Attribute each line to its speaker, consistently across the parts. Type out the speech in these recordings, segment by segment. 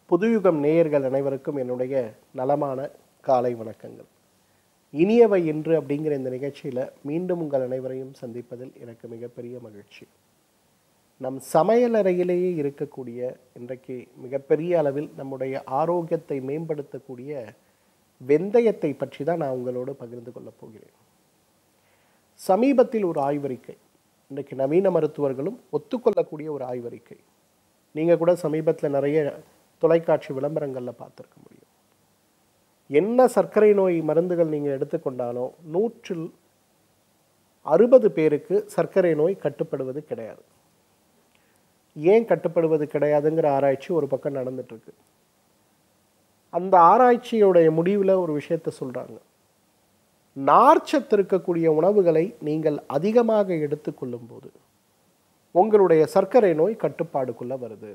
Speaker 1: புதுயுகம் நேயர்கள் அனைவருக்கும் என்னுடைய நலமான காலை வணக்கங்கள் இனியவை என்று அப்படிங்கிற இந்த நிகழ்ச்சியில் மீண்டும் உங்கள் அனைவரையும் சந்திப்பதில் எனக்கு மிகப்பெரிய மகிழ்ச்சி நம் சமையலறையிலேயே இருக்கக்கூடிய இன்றைக்கு மிகப்பெரிய அளவில் நம்முடைய ஆரோக்கியத்தை மேம்படுத்தக்கூடிய வெந்தயத்தை பற்றி தான் நான் உங்களோடு பகிர்ந்து கொள்ளப் போகிறேன் சமீபத்தில் ஒரு ஆய்வறிக்கை இன்றைக்கு நவீன மருத்துவர்களும் ஒத்துக்கொள்ளக்கூடிய ஒரு ஆய்வறிக்கை நீங்கள் கூட சமீபத்தில் நிறைய தொலைக்காட்சி விளம்பரங்களில் பார்த்துருக்க முடியும் என்ன சர்க்கரை நோய் மருந்துகள் நீங்கள் எடுத்துக்கொண்டாலும் நூற்றில் அறுபது பேருக்கு சர்க்கரை நோய் கட்டுப்படுவது கிடையாது ஏன் கட்டுப்படுவது கிடையாதுங்கிற ஆராய்ச்சி ஒரு பக்கம் நடந்துட்டு இருக்கு அந்த ஆராய்ச்சியோடைய முடிவில் ஒரு விஷயத்தை சொல்கிறாங்க நார்ச்சத்து இருக்கக்கூடிய உணவுகளை நீங்கள் அதிகமாக எடுத்துக்கொள்ளும் போது உங்களுடைய சர்க்கரை நோய் கட்டுப்பாடுக்குள்ளே வருது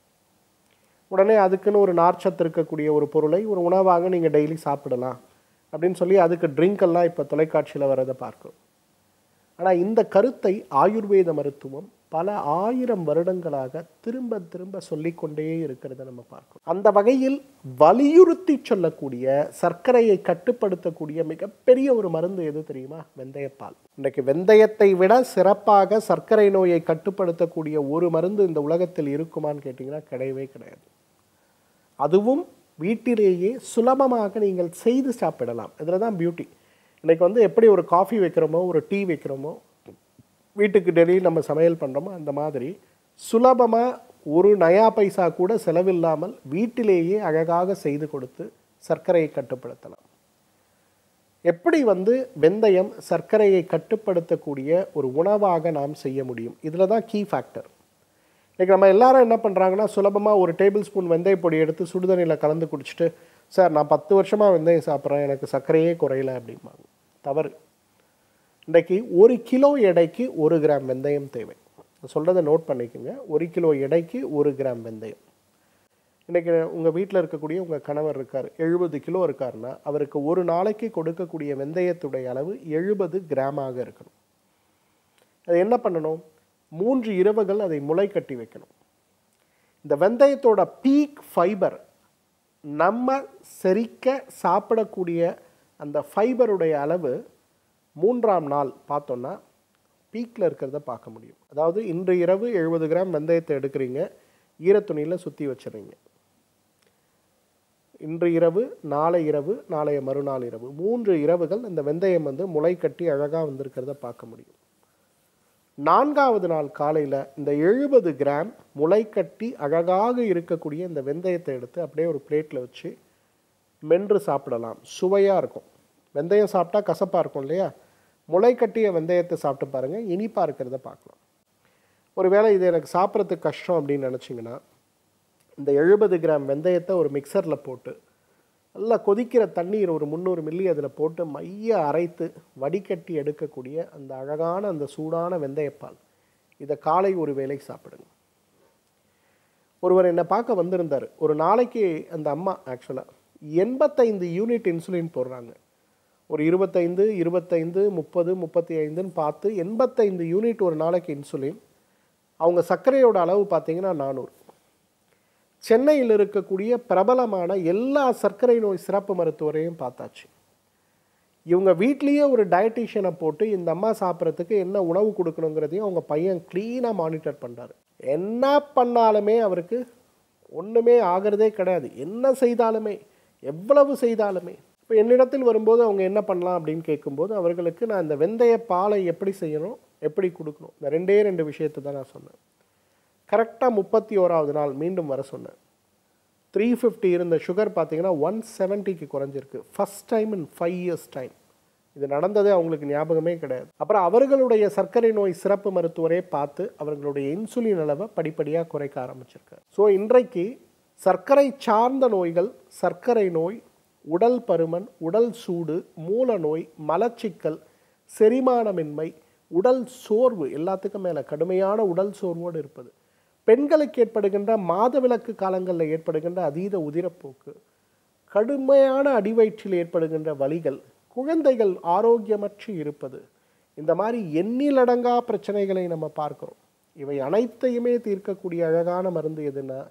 Speaker 1: உடனே அதுக்குன்னு ஒரு நார்ச்சத்து இருக்கக்கூடிய ஒரு பொருளை ஒரு உணவாக நீங்கள் டெய்லி சாப்பிடலாம் அப்படின்னு சொல்லி அதுக்கு ட்ரிங்க் எல்லாம் இப்போ தொலைக்காட்சியில் வரதை பார்க்கிறோம் ஆனால் இந்த கருத்தை ஆயுர்வேத மருத்துவம் பல ஆயிரம் வருடங்களாக திரும்ப திரும்ப சொல்லிக்கொண்டே இருக்கிறத நம்ம பார்க்கிறோம் அந்த வகையில் வலியுறுத்தி சொல்லக்கூடிய சர்க்கரையை கட்டுப்படுத்தக்கூடிய மிகப்பெரிய ஒரு மருந்து எது தெரியுமா வெந்தயப்பால் இன்றைக்கு வெந்தயத்தை விட சிறப்பாக சர்க்கரை நோயை கட்டுப்படுத்தக்கூடிய ஒரு மருந்து இந்த உலகத்தில் இருக்குமான்னு கேட்டிங்கன்னா கிடையவே கிடையாது அதுவும் வீட்டிலேயே சுலபமாக நீங்கள் செய்து சாப்பிடலாம் இதில் தான் பியூட்டி இன்றைக்கி வந்து எப்படி ஒரு காஃபி வைக்கிறோமோ ஒரு டீ வைக்கிறோமோ வீட்டுக்கு டெய்லி நம்ம சமையல் பண்ணுறோமோ அந்த மாதிரி சுலபமாக ஒரு நயா பைசா கூட செலவில்லாமல் வீட்டிலேயே அழகாக செய்து கொடுத்து சர்க்கரையை கட்டுப்படுத்தலாம் எப்படி வந்து வெந்தயம் சர்க்கரையை கட்டுப்படுத்தக்கூடிய ஒரு உணவாக நாம் செய்ய முடியும் இதில் தான் கீ ஃபேக்டர் இன்றைக்கி நம்ம எல்லாரும் என்ன பண்ணுறாங்கன்னா சுலபமாக ஒரு டேபிள் ஸ்பூன் வெந்தய பொடி எடுத்து சுடுதண்ணியில் கலந்து குடிச்சிட்டு சார் நான் பத்து வருஷமாக வெந்தயம் சாப்பிட்றேன் எனக்கு சர்க்கரையே குறையல அப்படிம்பாங்க தவறு இன்றைக்கி ஒரு கிலோ எடைக்கு ஒரு கிராம் வெந்தயம் தேவை சொல்கிறத நோட் பண்ணிக்கோங்க ஒரு கிலோ எடைக்கு ஒரு கிராம் வெந்தயம் இன்றைக்கி உங்கள் வீட்டில் இருக்கக்கூடிய உங்கள் கணவர் இருக்கார் எழுபது கிலோ இருக்காருன்னா அவருக்கு ஒரு நாளைக்கு கொடுக்கக்கூடிய வெந்தயத்துடைய அளவு எழுபது கிராமாக இருக்கணும் அது என்ன பண்ணணும் மூன்று இரவுகள் அதை முளை கட்டி வைக்கணும் இந்த வெந்தயத்தோட பீக் ஃபைபர் நம்ம செரிக்க சாப்பிடக்கூடிய அந்த ஃபைபருடைய அளவு மூன்றாம் நாள் பார்த்தோன்னா பீக்கில் இருக்கிறத பார்க்க முடியும் அதாவது இன்று இரவு எழுபது கிராம் வெந்தயத்தை எடுக்கிறீங்க ஈரத்துணியில் சுற்றி வச்சுறீங்க இன்று இரவு நாளை இரவு நாளைய மறுநாள் இரவு மூன்று இரவுகள் இந்த வெந்தயம் வந்து முளை கட்டி அழகாக வந்திருக்கிறத பார்க்க முடியும் நான்காவது நாள் காலையில் இந்த எழுபது கிராம் முளை கட்டி அழகாக இருக்கக்கூடிய இந்த வெந்தயத்தை எடுத்து அப்படியே ஒரு பிளேட்டில் வச்சு மென்று சாப்பிடலாம் சுவையாக இருக்கும் வெந்தயம் சாப்பிட்டா கசப்பாக இருக்கும் இல்லையா முளை கட்டிய வெந்தயத்தை சாப்பிட்டு பாருங்கள் இனிப்பாக இருக்கிறத பார்க்கலாம் ஒருவேளை இது எனக்கு சாப்பிட்றதுக்கு கஷ்டம் அப்படின்னு நினச்சிங்கன்னா இந்த எழுபது கிராம் வெந்தயத்தை ஒரு மிக்சரில் போட்டு நல்லா கொதிக்கிற தண்ணீர் ஒரு முந்நூறு மில்லி அதில் போட்டு மைய அரைத்து வடிகட்டி எடுக்கக்கூடிய அந்த அழகான அந்த சூடான வெந்தயப்பால் இதை காலை ஒரு வேளை சாப்பிடுங்க ஒருவர் என்னை பார்க்க வந்திருந்தார் ஒரு நாளைக்கு அந்த அம்மா ஆக்சுவலாக எண்பத்தைந்து யூனிட் இன்சுலின் போடுறாங்க ஒரு இருபத்தைந்து இருபத்தைந்து முப்பது முப்பத்தி ஐந்துன்னு பார்த்து எண்பத்தைந்து யூனிட் ஒரு நாளைக்கு இன்சுலின் அவங்க சர்க்கரையோட அளவு பார்த்தீங்கன்னா நானூறு சென்னையில் இருக்கக்கூடிய பிரபலமான எல்லா சர்க்கரை நோய் சிறப்பு மருத்துவரையும் பார்த்தாச்சு இவங்க வீட்லேயே ஒரு டயட்டிஷியனை போட்டு இந்த அம்மா சாப்பிட்றதுக்கு என்ன உணவு கொடுக்கணுங்கிறதையும் அவங்க பையன் க்ளீனாக மானிட்டர் பண்ணுறாரு என்ன பண்ணாலுமே அவருக்கு ஒன்றுமே ஆகிறதே கிடையாது என்ன செய்தாலுமே எவ்வளவு செய்தாலுமே இப்போ என்னிடத்தில் வரும்போது அவங்க என்ன பண்ணலாம் அப்படின்னு கேட்கும்போது அவர்களுக்கு நான் இந்த வெந்தய பாலை எப்படி செய்யணும் எப்படி கொடுக்கணும் இந்த ரெண்டே ரெண்டு விஷயத்தை தான் நான் சொன்னேன் கரெக்டாக முப்பத்தி ஓராவது நாள் மீண்டும் வர சொன்னேன் த்ரீ ஃபிஃப்டி இருந்த சுகர் பார்த்தீங்கன்னா ஒன் செவன்ட்டிக்கு குறைஞ்சிருக்கு first time in five years time இது நடந்ததே அவங்களுக்கு ஞாபகமே கிடையாது அப்புறம் அவர்களுடைய சர்க்கரை நோய் சிறப்பு மருத்துவரே பார்த்து அவர்களுடைய இன்சுலின் அளவை படிப்படியாக குறைக்க ஆரம்பிச்சிருக்காரு ஸோ இன்றைக்கு சர்க்கரை சார்ந்த நோய்கள் சர்க்கரை நோய் உடல் பருமன் உடல் சூடு மூல நோய் மலச்சிக்கல் செரிமானமின்மை உடல் சோர்வு எல்லாத்துக்கும் மேலே கடுமையான உடல் சோர்வோடு இருப்பது பெண்களுக்கு ஏற்படுகின்ற மாதவிலக்கு காலங்களில் ஏற்படுகின்ற அதீத உதிரப்போக்கு கடுமையான அடிவயிற்றில் ஏற்படுகின்ற வலிகள் குழந்தைகள் ஆரோக்கியமற்று இருப்பது இந்த மாதிரி எண்ணிலடங்கா பிரச்சனைகளை நம்ம பார்க்கிறோம் இவை அனைத்தையுமே தீர்க்கக்கூடிய அழகான மருந்து எதுன்னா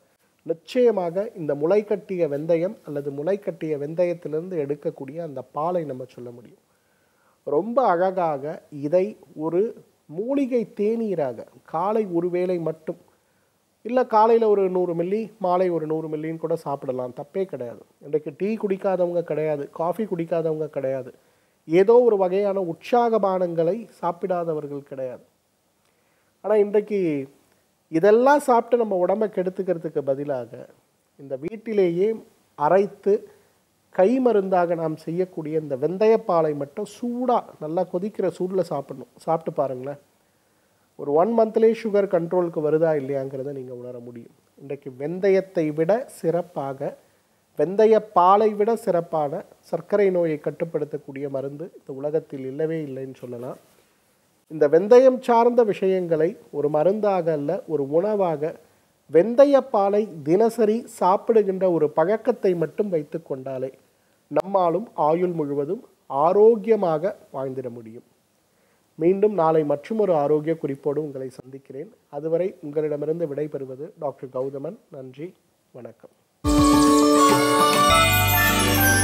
Speaker 1: நிச்சயமாக இந்த முளைக்கட்டிய வெந்தயம் அல்லது முளைக்கட்டிய வெந்தயத்திலிருந்து எடுக்கக்கூடிய அந்த பாலை நம்ம சொல்ல முடியும் ரொம்ப அழகாக இதை ஒரு மூலிகை தேநீராக காலை ஒரு வேளை மட்டும் இல்லை காலையில் ஒரு நூறு மில்லி மாலை ஒரு நூறு மில்லின்னு கூட சாப்பிடலாம் தப்பே கிடையாது இன்றைக்கு டீ குடிக்காதவங்க கிடையாது காஃபி குடிக்காதவங்க கிடையாது ஏதோ ஒரு வகையான உற்சாக பானங்களை சாப்பிடாதவர்கள் கிடையாது ஆனால் இன்றைக்கு இதெல்லாம் சாப்பிட்டு நம்ம உடம்பை கெடுத்துக்கிறதுக்கு பதிலாக இந்த வீட்டிலேயே அரைத்து கை மருந்தாக நாம் செய்யக்கூடிய இந்த வெந்தயப்பாலை மட்டும் சூடாக நல்லா கொதிக்கிற சூடில் சாப்பிடணும் சாப்பிட்டு பாருங்களேன் ஒரு ஒன் மந்த்லேயே சுகர் கண்ட்ரோலுக்கு வருதா இல்லையாங்கிறத நீங்கள் உணர முடியும் இன்றைக்கு வெந்தயத்தை விட சிறப்பாக வெந்தய பாலை விட சிறப்பான சர்க்கரை நோயை கட்டுப்படுத்தக்கூடிய மருந்து இந்த உலகத்தில் இல்லவே இல்லைன்னு சொல்லலாம் இந்த வெந்தயம் சார்ந்த விஷயங்களை ஒரு மருந்தாக அல்ல ஒரு உணவாக வெந்தயப்பாலை தினசரி சாப்பிடுகின்ற ஒரு பழக்கத்தை மட்டும் வைத்து கொண்டாலே நம்மாலும் ஆயுள் முழுவதும் ஆரோக்கியமாக வாழ்ந்திட முடியும் மீண்டும் நாளை மற்றும் ஒரு ஆரோக்கிய குறிப்போடு உங்களை சந்திக்கிறேன் அதுவரை உங்களிடமிருந்து விடைபெறுவது டாக்டர் கௌதமன் நன்றி வணக்கம்